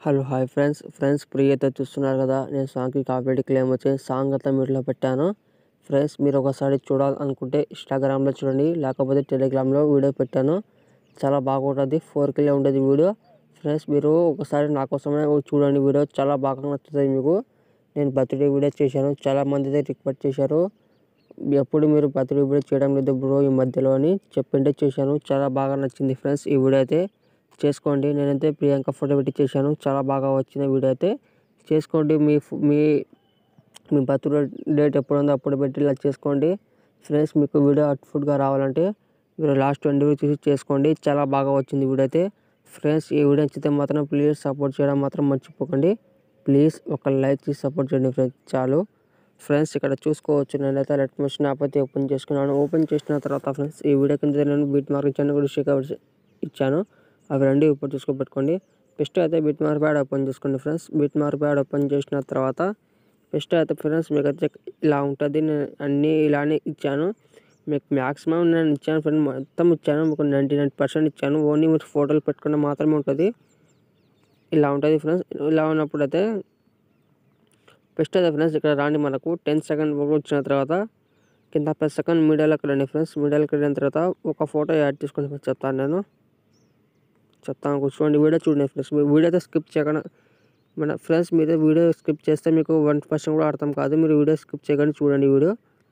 hello hi friends friends free అయితే చూస్తున్నారు కదా నేను సాంగ్కి కాపీ క్లెయిమ్ వచ్చి సాంగ్ అయితే మీట్లో పెట్టాను ఫ్రెండ్స్ మీరు ఒకసారి చూడాలనుకుంటే ఇన్స్టాగ్రామ్లో చూడండి లేకపోతే టెలిగ్రామ్లో వీడియో పెట్టాను చాలా బాగుంటుంది ఫోర్ కిలో ఉండేది వీడియో ఫ్రెండ్స్ మీరు ఒకసారి నా కోసమే చూడండి వీడియో చాలా బాగా నచ్చుతుంది మీకు నేను బర్త్డే వీడియో చేశాను చాలా మంది అయితే రిక్వెస్ట్ చేశారు ఎప్పుడు మీరు బర్త్డే వీడియో చేయడం లేదు బ్రో ఈ మధ్యలో అని చెప్పింటే చేశాను చాలా బాగా నచ్చింది ఫ్రెండ్స్ ఈ వీడియో అయితే చేసుకోండి నేనైతే ప్రియాంక ఫోటో పెట్టి చేశాను చాలా బాగా వచ్చింది వీడియో అయితే చేసుకోండి మీ ఫ్- మీ మీ బర్త్డే డేట్ ఎప్పుడు ఉందో అప్పుడు పెట్టి ఇలా చేసుకోండి ఫ్రెండ్స్ మీకు వీడియో అవుట్ఫుట్గా రావాలంటే మీరు లాస్ట్ ఎండ్ చూసి చేసుకోండి చాలా బాగా వచ్చింది వీడియో అయితే ఫ్రెండ్స్ ఈ వీడియో నచ్చితే మాత్రం ప్లీజ్ సపోర్ట్ చేయడం మాత్రం మర్చిపోకండి ప్లీజ్ ఒక లైక్ చేసి సపోర్ట్ చేయండి ఫ్రెండ్స్ చాలు ఫ్రెండ్స్ ఇక్కడ చూసుకోవచ్చు నేనైతే రెడ్ మిషన్ యాప్ అయితే ఓపెన్ చేసుకున్నాను ఓపెన్ చేసిన తర్వాత ఫ్రెండ్స్ ఈ వీడియో కింద నేను బీట్ మార్క్ ఇచ్చాను కూడా షేక్ ఇచ్చాను అవి రెండు ఇప్పుడు చూసుకోబెట్టుకోండి ఫస్ట్ అయితే బిట్ మార్క్ ప్యాడ్ ఓపెన్ చేసుకోండి friends bit mark pad open చేసిన తర్వాత ఫస్ట్ అయితే ఫ్రెండ్స్ మీకు అయితే ఇలా ఉంటుంది నేను అన్నీ ఇలానే ఇచ్చాను మీకు మ్యాక్సిమం నేను ఇచ్చాను ఫ్రెండ్ మొత్తం ఇచ్చాను మీకు నైంటీ నైన్ పర్సెంట్ ఇచ్చాను ఓన్లీ మీరు ఫోటోలు పెట్టుకుంటే మాత్రమే ఉంటుంది ఇలా ఉంటుంది ఫ్రెండ్స్ ఇలా ఉన్నప్పుడు అయితే ఫస్ట్ అయితే ఫ్రెండ్స్ ఇక్కడ రాండి మనకు టెన్ సెకండ్ వచ్చిన తర్వాత కింద ప్లస్ సెకండ్ మీడియాలోకి రండి ఫ్రెండ్స్ మీడియాలోకి వెళ్ళిన తర్వాత ఒక ఫోటో యాడ్ చేసుకుని ఫ్రెండ్స్ చెప్తాను నేను చెప్తాను కూర్చోండి వీడియో చూడండి ఫ్రెండ్స్ మీరు వీడియో అయితే స్కిప్ చేయకుండా మన ఫ్రెండ్స్ మీరు వీడియో స్కిప్ చేస్తే మీకు వన్ పర్సెంట్ కూడా అర్థం కాదు మీరు వీడియో స్కిప్ చేయకుండా చూడండి వీడియో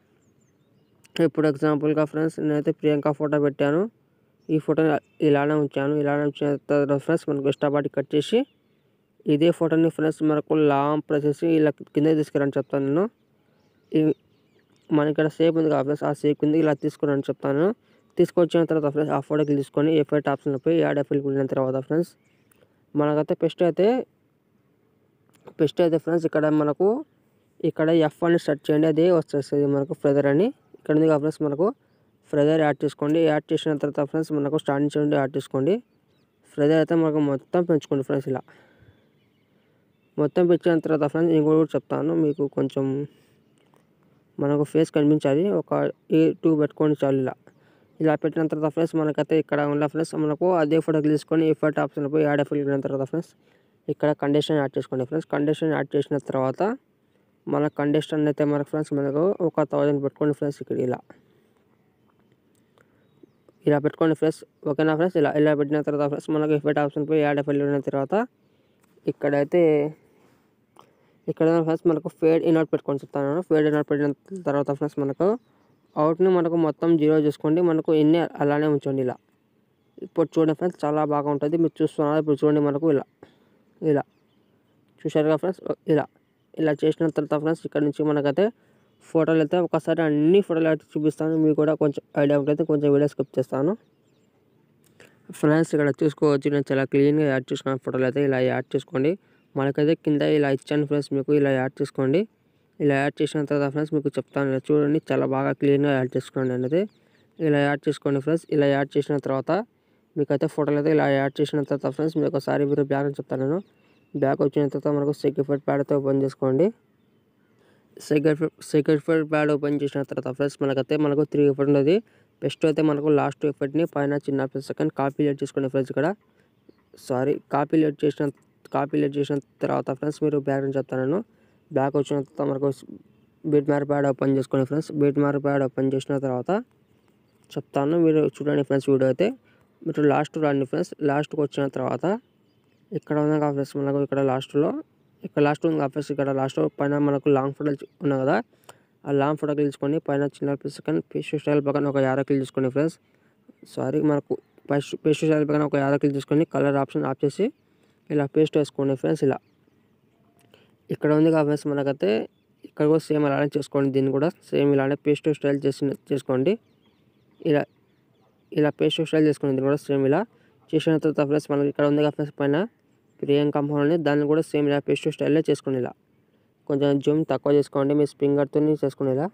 ఇప్పుడు ఎగ్జాంపుల్గా ఫ్రెండ్స్ నేనైతే ప్రియాంక ఫోటో పెట్టాను ఈ ఫోటో ఇలానే ఉంచాను ఇలానే ఉంచిన తర్వాత ఫ్రెండ్స్ మనకు ఇష్టపడి కట్ చేసి ఇదే ఫోటోని ఫ్రెండ్స్ మనకు లాంగ్ ప్రెస్ చేసి ఇలా కింద తీసుకురని చెప్తాను నేను ఈ- మన ఇక్కడ సేప్ ఉంది కదా ఫ్రెండ్స్ ఆ సేప్ కింద ఇలా తీసుకురని చెప్తాను తీసుకొచ్చిన తర్వాత ఫ్రెండ్స్ ఆ ఫోటోకి తీసుకొని ఎఫెక్ట్ ఆప్షన్లో పోయి యాడ్ ఎఫెక్ట్ వెళ్ళిన తర్వాత ఫ్రెండ్స్ మనకైతే పెస్ట్ అయితే పెస్ట్ అయితే ఫ్రెండ్స్ ఇక్కడ మనకు ఇక్కడ ఎఫ్ అని సెర్చ్ చేయండి అదే వచ్చేస్తుంది మనకు ఫ్రెదర్ అని ఇక్కడ ఉంది కదా ఫ్రెండ్స్ మనకు ఫ్రెదర్ యాడ్ చేసుకోండి యాడ్ చేసిన తర్వాత ఫ్రెండ్స్ మనకు స్టార్టింగ్ చేయండి యాడ్ చేసుకోండి ఫ్రెదర్ అయితే మనకు మొత్తం పెంచుకోండి ఫ్రెండ్స్ ఇలా మొత్తం పెంచిన తర్వాత ఫ్రెండ్స్ ఇంకోటి కూడా చెప్తాను మీకు కొంచెం మనకు ఫేస్ కనిపించాలి ఒక ఏ టూ పెట్టుకోండి చాలు ఇలా ఇలా పెట్టిన తర్వాత ఫ్రెండ్స్ మనకైతే ఇక్కడ ఉన్న ఫ్రెండ్స్ మనకు అదే ఫోటో తీసుకొని ఎఫర్ట్ ఆప్షన్ పోయి యాడ్ ఎఫెక్ట్ వెళ్ళిన తర్వాత ఫ్రెండ్స్ ఇక్కడ కండిషన్ యాడ్ చేసుకోండి ఫ్రెండ్స్ కండిషన్ యాడ్ చేసిన తర్వాత మన కండిషన్ అయితే మనకు ఫ్రెండ్స్ మనకు ఒక థౌజండ్ పెట్టుకోండి ఫ్రెండ్స్ ఇక్కడ ఇలా ఇలా పెట్టుకోండి ఫ్రెండ్స్ ఓకేనా ఫ్రెండ్స్ ఇలా ఇలా పెట్టిన తర్వాత ఫ్రెండ్స్ మనకు ఎఫెక్ట్ ఆప్షన్ పోయి యాడ్ ఎఫెక్ట్ వెళ్ళిన తర్వాత ఇక్కడైతే ఇక్కడ ఫ్రెండ్స్ మనకు ఫేడ్ ఇన్అట్ పెట్టుకొని చెప్తాను ఫేడ్ ఇన్అట్ పెట్టిన తర్వాత ఫ్రెండ్స్ మనకు అవుట్ని మనకు మొత్తం జీరో చేసుకోండి మనకు ఎన్ని అలానే ఉంచండి ఇలా ఇప్పుడు చూడండి ఫ్రెండ్స్ చాలా బాగా ఉంటుంది మీరు చూస్తున్నారు ఇప్పుడు చూడండి మనకు ఇలా ఇలా చూశారుగా ఫ్రెండ్స్ ఇలా ఇలా చేసిన తర్వాత ఫ్రెండ్స్ ఇక్కడ నుంచి మనకైతే ఫోటోలు అయితే ఒకసారి అన్ని ఫోటోలు అయితే చూపిస్తాను మీకు కూడా కొంచెం ఐడియా ఉంటుంది కొంచెం వీడియో స్కిప్ చేస్తాను ఫ్రెండ్స్ ఇక్కడ చూసుకోవచ్చు నేను చాలా క్లీన్గా యాడ్ చేసుకున్న ఫోటోలు అయితే ఇలా యాడ్ చేసుకోండి మనకైతే కింద ఇలా ఇచ్చాను ఫ్రెండ్స్ మీకు ఇలా యాడ్ చేసుకోండి ఇలా యాడ్ చేసిన తర్వాత ఫ్రెండ్స్ మీకు చెప్తాను ఇలా చూడండి చాలా బాగా క్లీన్గా యాడ్ చేసుకోండి అనేది ఇలా యాడ్ చేసుకోండి ఫ్రెండ్స్ ఇలా యాడ్ చేసిన తర్వాత మీకైతే ఫోటోలు అయితే ఇలా యాడ్ చేసిన తర్వాత ఫ్రెండ్స్ మీకు ఒకసారి మీరు బ్యాక్ అని చెప్తాను నేను బ్యాక్ వచ్చిన తర్వాత మనకు సెక్యూరిఫైడ్ ప్యాడ్తో ఓపెన్ చేసుకోండి సెక్యూరిఫై సెక్యూరిఫైడ్ ప్యాడ్ ఓపెన్ చేసిన తర్వాత ఫ్రెండ్స్ మనకైతే మనకు త్రీ ఎఫెక్ట్ ఉంటుంది బెస్ట్ అయితే మనకు లాస్ట్ ఎఫెక్ట్ని పైన చిన్న సెకండ్ కాపీ లేట్ చేసుకోండి ఫ్రెండ్స్ ఇక్కడ సారీ కాపీ లేట్ చేసిన కాపీ లేట్ చేసిన తర్వాత ఫ్రెండ్స్ మీరు బ్యాక్ అని చెప్తాను నేను బ్యాక్ వచ్చిన తర్వాత మనకు బీట్ మ్యార్ ప్యాడ్ ఓపెన్ చేసుకోండి friends beat mark pad open చేసిన తర్వాత చెప్తాను మీరు చూడండి ఫ్రెండ్స్ వీడియో అయితే మీరు లాస్ట్ రండి ఫ్రెండ్స్ లాస్ట్కి వచ్చిన తర్వాత ఇక్కడ ఉంది కదా ఫ్రెండ్స్ మనకు ఇక్కడ లాస్ట్లో ఇక్కడ లాస్ట్ ఉంది కదా ఫ్రెండ్స్ ఇక్కడ లాస్ట్ పైన మనకు లాంగ్ ఫోటో ఉన్నాయి కదా ఆ లాంగ్ ఫోటో తీసుకొని పైన చిన్న ప్లస్ సెకండ్ పేస్ట్ స్టైల్ పక్కన ఒక యారో క్లిక్ తీసుకోండి ఫ్రెండ్స్ సారీ మనకు పేస్ట్ పేస్ట్ స్టైల్ పక్కన ఒక యారో క్లిక్ తీసుకొని కలర్ ఆప్షన్ ఆఫ్ చేసి ఇలా పేస్ట్ వేసుకోండి ఫ్రెండ్స్ ఇలా ఇక్కడ ఉంది కదా ఫ్రెండ్స్ మనకైతే ఇక్కడ కూడా సేమ్ అలానే చేసుకోండి దీన్ని కూడా సేమ్ ఇలానే పేస్ట్ స్టైల్ చేసి చేసుకోండి ఇలా ఇలా పేస్ట్ స్టైల్ చేసుకోండి దీన్ని కూడా సేమ్ ఇలా చేసిన తర్వాత ఫ్రెండ్స్ మనకి ఇక్కడ ఉంది కదా ఫ్రెండ్స్ పైన ప్రియం కంపౌండ్ దాన్ని కూడా సేమ్ ఇలా పేస్ట్ స్టైల్లో చేసుకోండి ఇలా కొంచెం జూమ్ తక్కువ చేసుకోండి మీ స్ప్రింగర్తో చేసుకోండి ఇలా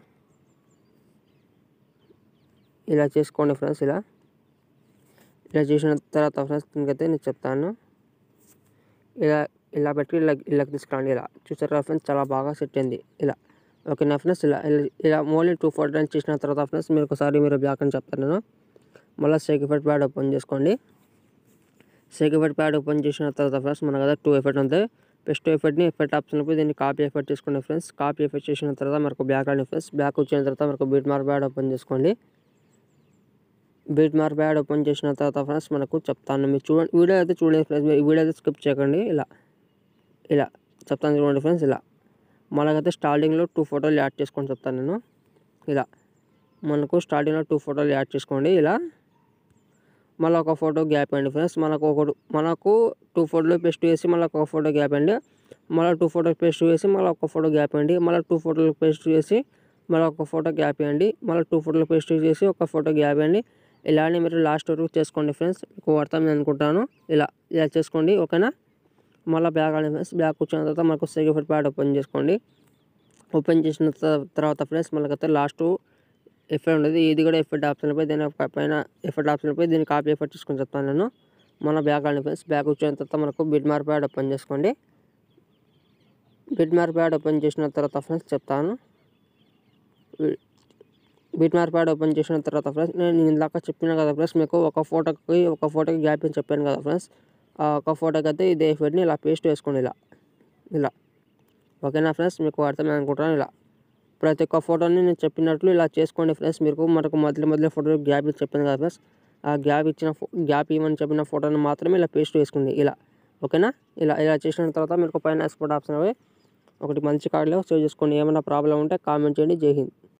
ఇలా చేసుకోండి ఫ్రెండ్స్ ఇలా ఇలా చేసిన తర్వాత ఫ్రెండ్స్ దీనికైతే నేను చెప్తాను ఇలా ఇలా పెట్టి ఇలా ఇలా తీసుకురండి ఇలా చూసారు కదా ఫ్రెండ్స్ చాలా బాగా సెట్ అయింది ఇలా ఓకేనా ఫ్రెండ్స్ ఇలా ఇలా- ఇలా ఓన్లీ టూ ఫోర్ టైమ్స్ చేసిన తర్వాత ఫ్రెండ్స్ మీరు ఒకసారి మీరు బ్యాక్ అని చెప్తాను నేను మళ్ళీ సెక్యూరిటీ ప్యాడ్ ఓపెన్ చేసుకోండి సేక్ ఎఫెక్ట్ ప్యాడ్ ఓపెన్ చేసిన తర్వాత ఫ్రెండ్స్ మన కదా టూ ఎఫెక్ట్ ఉంది ఫస్ట్ ఎఫెక్ట్ని ఎఫెక్ట్ ఆప్షన్ పోయి దీన్ని కాపీ ఎఫెక్ట్ చేసుకోండి ఫ్రెండ్స్ కాపీ ఎఫెక్ట్ చేసిన తర్వాత మనకు బ్యాక్ రాండి ఫ్రెండ్స్ బ్యాక్ వచ్చిన తర్వాత మనకు బీట్ మార్క్ ప్యాడ్ ఓపెన్ చేసుకోండి బీట్ మార్క్ ప్యాడ్ ఓపెన్ చేసిన తర్వాత ఫ్రెండ్స్ మనకు చెప్తాను మీరు చూడండి వీడియో అయితే చూడండి ఫ్రెండ్స్ ఈ వీడియో అయితే స్కిప్ చేయకండి ఇలా ఇలా చెప్తాను చూడండి ఫ్రెండ్స్ ఇలా మనకైతే స్టార్టింగ్లో టూ ఫోటోలు యాడ్ చేసుకొని చెప్తాను నేను ఇలా మనకు స్టార్టింగ్లో టూ ఫోటోలు యాడ్ చేసుకోండి ఇలా మళ్ళీ ఒక ఫోటో గ్యాప్ అండి ఫ్రెండ్స్ మనకు ఒకటి మనకు టూ ఫోటోలు పేస్ట్ వేసి మళ్ళీ ఒక ఫోటో గ్యాప్ అండి మళ్ళీ టూ ఫోటో పేస్ట్ వేసి మళ్ళీ ఒక ఫోటో గ్యాప్ అండి మళ్ళీ టూ ఫోటోలు పేస్ట్ చేసి మళ్ళీ ఒక ఫోటో గ్యాప్ ఇవ్వండి మళ్ళీ టూ ఫోటోలు పేస్ట్ చేసి ఒక ఫోటో గ్యాప్ ఇవ్వండి ఇలానే మీరు లాస్ట్ వరకు చేసుకోండి ఫ్రెండ్స్ మీకు అర్థం అనుకుంటాను ఇలా ఇలా చేసుకోండి ఓకేనా మళ్ళీ బ్యాక్ అండి ఫ్రెండ్స్ బ్యాక్ వచ్చిన తర్వాత మనకు సెకండ్ ప్యాడ్ ఓపెన్ చేసుకోండి ఓపెన్ చేసిన త- తర్వాత ఫ్రెండ్స్ మనకైతే లాస్ట్ ఎఫెక్ట్ ఉండదు ఇది కూడా ఎఫెక్ట్ ఆప్షన్ పై దీని ప- పైన ఎఫెక్ట్ ఆప్షన్ పై దీన్ని కాపీ ఎఫెక్ట్ తీసుకొని చెప్తాను నేను మన బ్యాక్ అండి ఫ్రెండ్స్ బ్యాక్ వచ్చిన తర్వాత మనకు బిడ్ మార్ ప్యాడ్ ఓపెన్ చేసుకోండి బిడ్ మార్ ప్యాడ్ ఓపెన్ చేసిన తర్వాత ఫ్రెండ్స్ చెప్తాను బిట్ మార్ ప్యాడ్ ఓపెన్ చేసిన తర్వాత ఫ్రెండ్స్ నేను ఇందాక చెప్పిన కదా ఫ్రెండ్స్ మీకు ఒక ఫోటోకి ఒక ఫోటోకి గ్యాప్ అని చెప్పాను కదా ఫ్రెండ్స్ ఆ ఒక ఫోటోకి అయితే ఇదే ఎఫెక్ట్ని ఇలా పేస్ట్ వేసుకోండి ఇలా ఇలా ఓకేనా ఫ్రెండ్స్ మీకు అర్థమైంది అనుకుంటాను ఇలా ప్రతి ఒక్క ఫోటోని నేను చెప్పినట్లు ఇలా చేసుకోండి ఫ్రెండ్స్ మీకు మనకు మొదటి మొదటి ఫోటో గ్యాప్ ఇచ్చి చెప్పాను కదా ఫ్రెండ్స్ ఆ గ్యాప్ ఇచ్చిన ఫో గ్యాప్ ఇవ్వమని చెప్పిన ఫోటోని మాత్రమే ఇలా పేస్ట్ వేసుకోండి ఇలా ఓకేనా ఇలా ఇలా చేసిన తర్వాత మీకు పైన ఎక్స్పోర్ట్ ఆప్షన్ అవి ఒకటి మంచి కార్డులో సేవ్ చేసుకోండి ఏమైనా ప్రాబ్లం ఉంటే కామెంట్ చేయండి జై హింద్